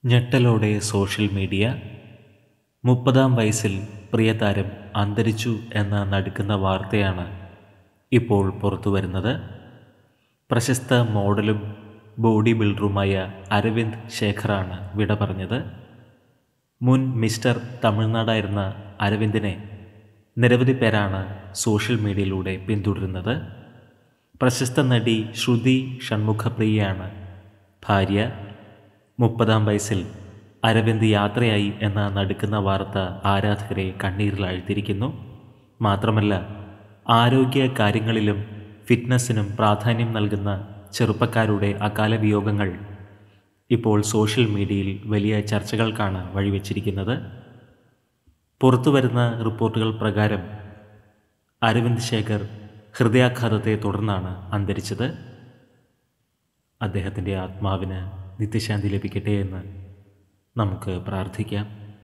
ഞെട്ടലോടെ social media മുപ്പതാം വയസ്സിൽ പ്രിയതാരം അന്തരിച്ചു എന്ന നടുക്കുന്ന വാർത്തയാണ് ഇപ്പോൾ പുറത്തു വരുന്നത് പ്രശസ്ത മോഡലും ബോഡി ബിൽഡറുമായ അരവിന്ദ് ശേഖറാണ് വിട പറഞ്ഞത് മുൻ മിസ്റ്റർ തമിഴ്നാടായിരുന്ന അരവിന്ദിനെ നിരവധി പേരാണ് സോഷ്യൽ മീഡിയയിലൂടെ പിന്തുടരുന്നത് പ്രശസ്ത നടി ശ്രുതി ഷൺമുഖപ്രിയയാണ് ഭാര്യ മുപ്പതാം വയസ്സിൽ അരവിന്ദ് യാത്രയായി എന്ന നടുക്കുന്ന വാർത്ത ആരാധകരെ കണ്ണീരിലാഴ്ത്തിയിരിക്കുന്നു മാത്രമല്ല ആരോഗ്യ കാര്യങ്ങളിലും ഫിറ്റ്നസ്സിനും പ്രാധാന്യം നൽകുന്ന ചെറുപ്പക്കാരുടെ അകാല വിയോഗങ്ങൾ ഇപ്പോൾ സോഷ്യൽ മീഡിയയിൽ വലിയ ചർച്ചകൾക്കാണ് വഴിവെച്ചിരിക്കുന്നത് പുറത്തു വരുന്ന റിപ്പോർട്ടുകൾ പ്രകാരം അരവിന്ദ് ശേഖർ ഹൃദയാഘാതത്തെ തുടർന്നാണ് അന്തരിച്ചത് അദ്ദേഹത്തിൻ്റെ ആത്മാവിന് നിത്യശാന്തി ലഭിക്കട്ടെ എന്ന് നമുക്ക് പ്രാർത്ഥിക്കാം